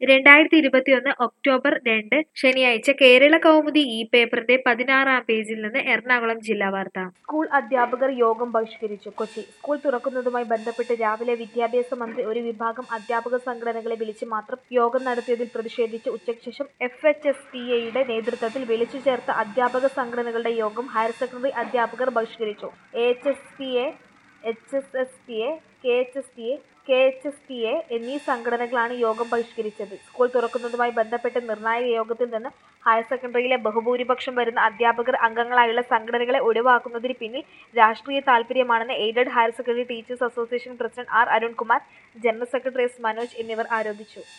രണ്ടായിരത്തി ഇരുപത്തിയൊന്ന് ഒക്ടോബർ രണ്ട് ശനിയാഴ്ച കേരള കൗമുദി ഈ പേപ്പറിന്റെ പതിനാറാം പേജിൽ നിന്ന് എറണാകുളം ജില്ലാ വാർത്ത സ്കൂൾ അധ്യാപകർ യോഗം ബഹിഷ്കരിച്ചു കൊച്ചി സ്കൂൾ തുറക്കുന്നതുമായി ബന്ധപ്പെട്ട് രാവിലെ വിദ്യാഭ്യാസ മന്ത്രി ഒരു വിഭാഗം അധ്യാപക സംഘടനകളെ വിളിച്ച് മാത്രം യോഗം നടത്തിയതിൽ പ്രതിഷേധിച്ച് ഉച്ചയ്ക്ക് ശേഷം എഫ് എച്ച് എസ് ടി എയുടെ നേതൃത്വത്തിൽ വിളിച്ചു ചേർത്ത അധ്യാപക സംഘടനകളുടെ യോഗം ഹയർ സെക്കൻഡറി അധ്യാപകർ ബഹിഷ്കരിച്ചു A H S T A H S S T A K H S T A K H S T A എന്നീ സംഘടനകളാണ് യോഗം ബഹിഷ്കരിച്ചത് സ്കൂൾ തുറക്കുന്നതുമായി ബന്ധപ്പെട്ട നിർണായക യോഗത്തിൽ നിന്ന് ഹയർ സെക്കൻഡറിയിലെ ബഹുഭൂരിപക്ഷം വരുന്ന അധ്യാപകർ അംഗങ്ങളായുള്ള സംഘടനകളെ ഒഴിവാക്കുന്നതിന് പിന്നിൽ രാഷ്ട്രീയ താൽപര്യമാണെന്ന് aided higher secondary teachers association president R Arunkumar general secretary S Manoj എന്നിവർ ആരോപിച്ചു